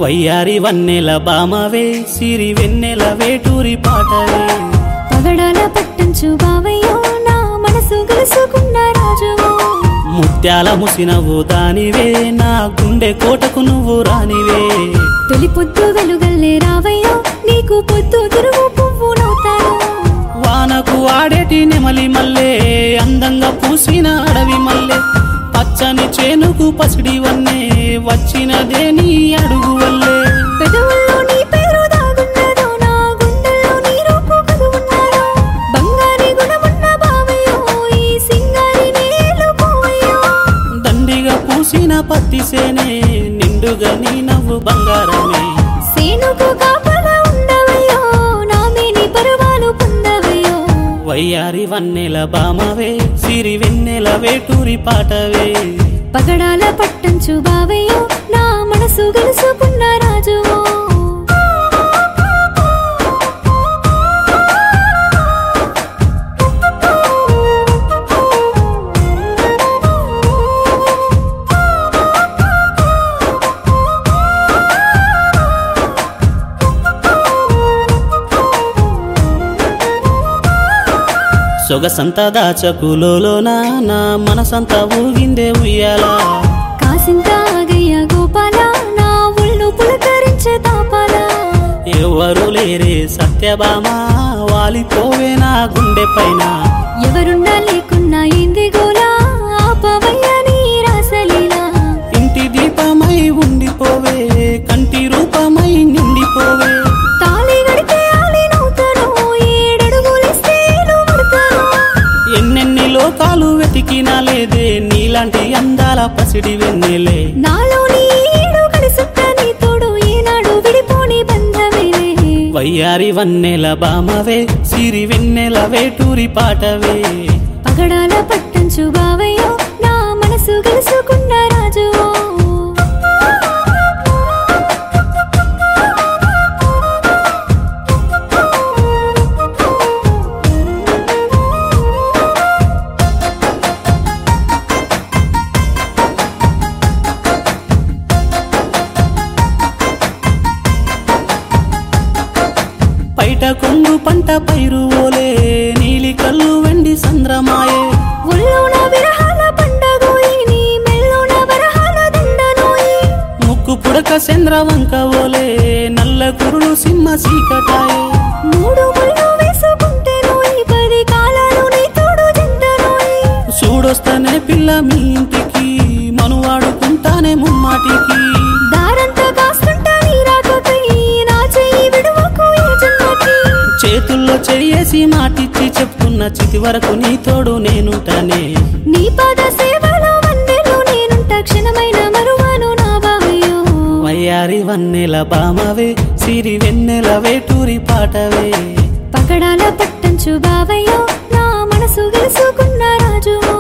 వయ్యారి వన్నెల బామవే సిరి వెన్నెల వేటూరి పాటవే పగడాల పట్టంచు బావయ్యో నా మనసు గెలుసుకున్న రాజువో ముత్యాల ముసినవు దానివే నా గుండె కోటకు నువ్వు రానివే తొలి పొద్దు వెలుగల్లే రావయ్యో నీకు పొద్దు తిరుగు పువ్వు నవ్వుతాను వానకు ఆడేటి నెమలి మల్లే అందంగా పూసిన అడవి మల్లె పచ్చని చేనుకు పసిడి వన్నే వచ్చినదే నీ అడుగు వల్లే పెదవుల్లో నీ పేరు దాగున్నదో నా గుండెల్లో నీ రూపు కదువున్నారో బంగారి గుణమున్న బావయ్యో ఈ సింగారి నేలు పోవయ్యో దండిగా పూసిన పత్తి సేనే నిండుగా నీ నవ్వు బంగారమే సేనుకు కాపలా ఉండవయ్యో నా మేని పరువాలు పొందవయ్యో వయ్యారి వన్నెల బామవే సిరి వెన్నెల వేటూరి పాటవే పగడాల పట్టంచు బావయ్యో నా మనసు గెలుసుకున్న రాజువో సొగసంత దాచకులోన నా మనసంతా ఊగిందే ఉయ్యాలా కాసింత ఆగయ్య గోపాల నా ఒళ్ళు పులకరించే తాపాల ఎవరు లేరే సత్యభామ వాలిపోవే నా గుండె పైన ఎవరున్నా లేకున్నా ఏంది గోలా ఆపవయ్య నీ రాసలీలా ఇంటి దీపమై ఉండిపోవే కంటి రూపమై నిండిపోవే తాళి గడితే ఆలి నవ్వుతాను ఏడడుగులిస్తే నువ్వుడతాను ఎన్నెన్ని లోకాలు వెతికినా లేదే నీలాంటి అందాల పసిడి వెన్నెలే నాలో నీడు కలిసుంట నీ తోడు ఈనాడు విడిపోని బంధమేలే వయ్యారి వన్నెల బామవే సిరి వెన్నెల వేటూరి పాటవే పగడాల పట్టంచు బావయ్యో నా మనసు గెలుసుకున్న రాజువో పైట కొంగు పంట పైరు ఓలే నీలి కళ్ళు వెండి సంద్రమాయే ఒళ్ళోన విరహాల పండగోయి నీ మెల్లోన వరహాల దండనోయి ముక్కు పుడక చంద్రవంక ఓలే నల్ల కురులు సింహ సీకటాయే మూడు ముళ్ళు వేసుకుంటే నోయి పది కాలాలు నీ తోడు జంటనోయి చూడొస్తానే పిల్ల మీ ఇంటికి మనువాడుకుంటానే ముమ్మాటికి దారంతా కాస్తుంటా నీ రాకకై నా చెయ్యి విడువకు ఈ జన్మకి చేతుల్లో చెయ్యేసి మాటిచ్చి చెప్తున్న చితి వరకు నీ తోడు నేనుంటానే నీ పాద సేవలో వందెలు నేనుంట క్షణమైన మరువాను నా బావయ్యో వయ్యారి వన్నెల బామవే సిరి వెన్నెల వేటూరి పాటవే పగడాల పట్టంచు బావయ్యో నా మనసు గెలుసుకున్న రాజువో